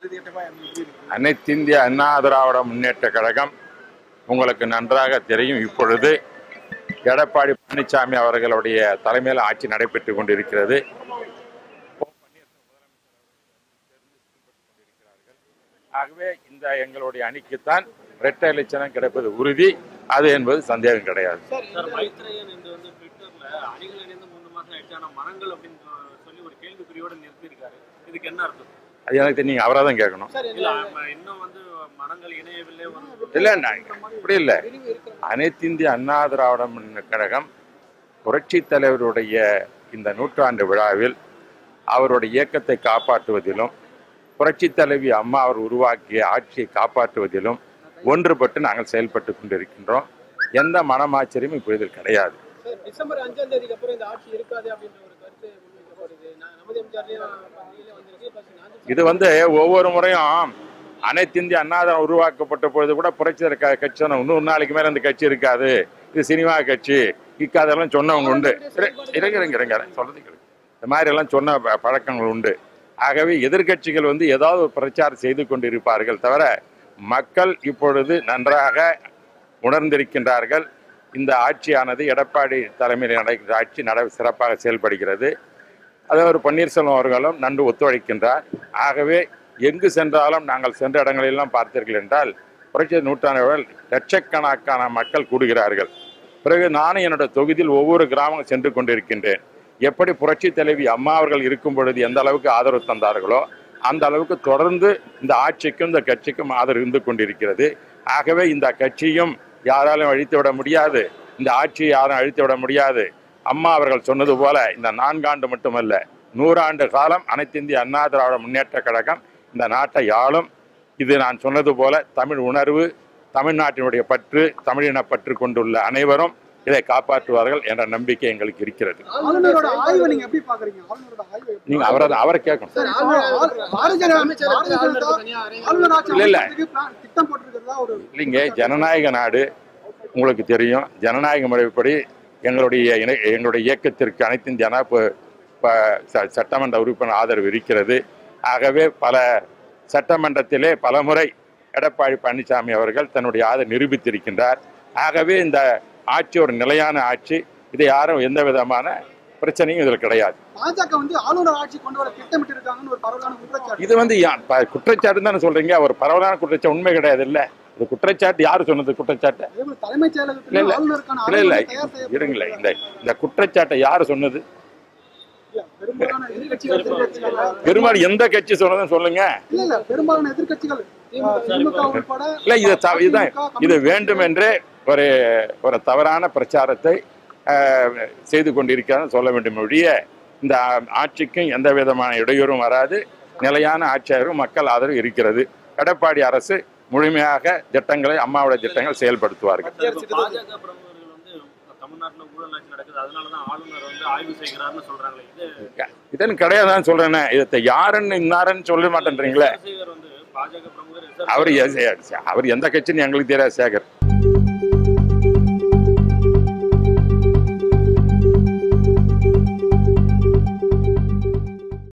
அனைத்திந்திய அண்ணா திராவிட முன்னேற்ற கழகம் உங்களுக்கு நன்றாக தெரியும் இப்பொழுது எடப்பாடி பழனிசாமி அவர்களுடைய தலைமையில் ஆட்சி நடைபெற்றுக் கொண்டிருக்கிறது ஆகவே இந்த எங்களுடைய அணிக்குத்தான் இரட்டை இலட்சணம் கிடைப்பது உறுதி அது என்பது சந்தேகம் கிடையாது சார் மைத்ரேயன் என்று வந்து ட்விட்டர்ல அணிகள் இணைந்து மூணு மாசம் ஆயிடுச்சு ஆனா மரங்கள் அப்படின்னு சொல்லி ஒரு கேள்விக்குறியோட நிறுத்தியிருக்காரு இதுக்கு என்ன அர்த்தம் அது எனக்கு தெரியும், நீங்க அவரை தான் கேட்கணும் இல்ல ஆமா, இன்னும் வந்து மரங்கள் இணையவில்லை வந்து இல்லை இப்படி இல்லை அனைத்திந்திய அண்ணா திராவிட முன்னேற்றக் கழகம் புரட்சித் தலைவருடைய இந்த நூற்றாண்டு விழாவில் அவருடைய இயக்கத்தை காப்பாற்றுவதிலும் புரட்சித் தலைவி அம்மா அவர் உருவாக்கிய ஆட்சியை காப்பாற்றுவதிலும் ஒன்றுபட்டு நாங்கள் செயல்பட்டு கொண்டிருக்கின்றோம் எந்த மனமாச்சரியமும் இப்போ இதில் கிடையாது சார் டிசம்பர் அஞ்சாம் தேதிக்கு அப்புறம் இந்த ஆட்சி இருக்காது அப்படின்ற ஒரு கருத்து முன்வைக்கப்படுது நான் நமது எம்ஜிஆர்லயும் பகுதியில வந்திருக்கு பிளஸ் நான் இது வந்து ஒவ்வொரு முறையும் அனைத்திந்திய அண்ணாதிரம் உருவாக்கப்பட்ட பொழுது கூட புரட்சி தலைவர் க- கட்சி சொன்ன இன்னொரு நாளைக்கு மேல இந்த கட்சி இருக்காது இது சினிமா கட்சி இக்காதெல்லாம் சொன்னவங்க உண்டு இரு- இருங்க இருங்க இருங்க சொல்றது கேளுங்க. இந்த மாதிரி எல்லாம் சொன்ன ப- பழக்கங்கள் உண்டு ஆகவே எதிர்க்கட்சிகள் வந்து ஏதாவது ஒரு பிரச்சாரம் செய்து கொண்டிருப்பார்கள் தவிர மக்கள் இப்பொழுது நன்றாக உணர்ந்திருக்கின்றார்கள் இந்த ஆட்சியானது எடப்பாடி தலைமையில் நடக்கிற ஆட்சி நட சிறப்பாக செயல்படுகிறது அதே ஒரு பன்னீர்செல்வம் அவர்களும் நன்கு ஒத்துழைக்கின்றார் ஆகவே எங்கு சென்றாலும் நாங்கள் சென்ற இடங்களெல்லாம் பார்த்தீர்கள் என்றால் புரட்சி நூற்றாண்டு லட்சக்கணக்கான மக்கள் கூடுகிறார்கள் பிறகு நானும் என்னோட தொகுதியில் ஒவ்வொரு கிராமம் சென்று கொண்டிருக்கின்றேன் எப்படி புரட்சி தலைவி அம்மா அவர்கள் இருக்கும் பொழுது எந்த அளவுக்கு ஆதரவு தந்தார்களோ அந்த அளவுக்கு தொடர்ந்து இந்த ஆட்சிக்கும் இந்த கட்சிக்கும் ஆதரவு இருந்து கொண்டிருக்கிறது ஆகவே இந்த கட்சியும் யாராலும் அழித்து விட முடியாது இந்த ஆட்சியை யாரும் அழித்து விட முடியாது அம்மா அவர்கள் சொன்னது போல இந்த நான்காண்டு மட்டுமல்ல நூறாண்டு காலம் அனைத்திந்திய அண்ணா திராவிட முன்னேற்ற கழகம் இந்த நாட்டை ஆளும் இது நான் சொன்னது போல தமிழ் உணர்வு தமிழ்நாட்டினுடைய பற்று தமிழின பற்று கொண்டுள்ள அனைவரும் இதை காப்பாற்றுவார்கள் என்ற நம்பிக்கை எங்களுக்கு இருக்கிறது ஆளுநரோட ஆய்வை நீங்க எப்படி பாக்குறீங்க ஆளுநரோட ஆய்வை எப்படி நீங்க அவரை அவரை கேட்கணும் சார், ஆளுநர் பாரதிய ஜனதா- பாரதிய ஜனதா ஆளுநர் ஆட்சி இல்ல, இல்ல. அமைக்கிறதுக்கு plan- திட்டம் போட்டிருக்கிறதா ஒரு இல்லைங்க ஜனநாயக நாடு உங்களுக்கு தெரியும் ஜனநாயக முறைப்படி எங்களுடைய இணை- எங்களுடைய இயக்கத்திற்கு அனைத்து இந்திய அண்ணா ப- ப- ச- சட்டமன்ற உறுப்பினர் ஆதரவு இருக்கிறது ஆகவே பல சட்டமன்றத்திலே பலமுறை எடப்பாடி பழனிசாமி அவர்கள் தன்னுடைய ஆதரவு நிரூபித்திருக்கின்றார் ஆகவே இந்த ஆட்சி ஒரு நிலையான ஆட்சி இதை யாரும் எந்த விதமான பிரச்சனையும் இதில் கிடையாது பாஜக வந்து ஆளுநர் ஆட்சி கொண்டு வர திட்டமிட்டு இருக்காங்கன்னு ஒரு பரவலான குற்றச்சாட்டு இது வந்து யா- ப- குற்றச்சாட்டு தானே சொல்றீங்க ஒரு பரவலான குற்றச்சாட்டு உண்மை கிடையாது இல்ல இது குற்றச்சாட்டு யாரு சொன்னது குற்றச்சாட்டு அதே போல தலைமைச் இல்ல, செயலகத்தில் இல்ல. ஆளுநருக்கான இல்ல இல்ல ஆய்வு தயார் செய்யப்பட்டு இருங்களே இந்த இந்த குற்றச்சாட்டை யாரு சொன்னது இல்ல, பெரும்பாலான எதிர்க்கட்சிகள் எதிர்க்கட்சிகள் பெரும்பாலும் எந்த கட்சி சொன்னதுன்னு சொல்லுங்க இல்ல இல்ல பெரும்பாலான எதிர்க்கட்சிகள் திமுக உட்பட இல்ல இது த- இதுதான் அதிமுக, இது வேண்டுமென்றே ஒரு ஒரு தவறான பிரச்சாரத்தை அஹ், செய்து கொண்டிருக்கிறான்னு சொல்ல வேண்டும் ஒழிய இந்த ஆட்சிக்கும் எந்த விதமான இடையூறும் வராது நிலையான ஆட்சியாகவும் மக்கள் ஆதரவு இருக்கிறது எடப்பாடி அரசு முழுமையாக திட்டங்களை அம்மாவுடைய திட்டங்கள் செயல்படுத்துவார்கள் பாஜக பிரமுகர்கள் வந்து தமிழ்நாட்டுல ஊழல் ஆட்சி நடக்குது அதனாலதான் ஆளுநர் வந்து ஆய்வு செய்கிறாருன்னு சொல்றாங்களே இது இதன் கிடையாதுன்னு சொல்றேனே இதை யாருன்னு இன்னாருன்னு சொல்ல மாட்டேன்றீங்களே சந்திரசேகர் வந்து பாஜக பிரமுகர் அவர் எ- அவர் எந்த கட்சின்னு எங்களுக்கு தெரியாது சேகர்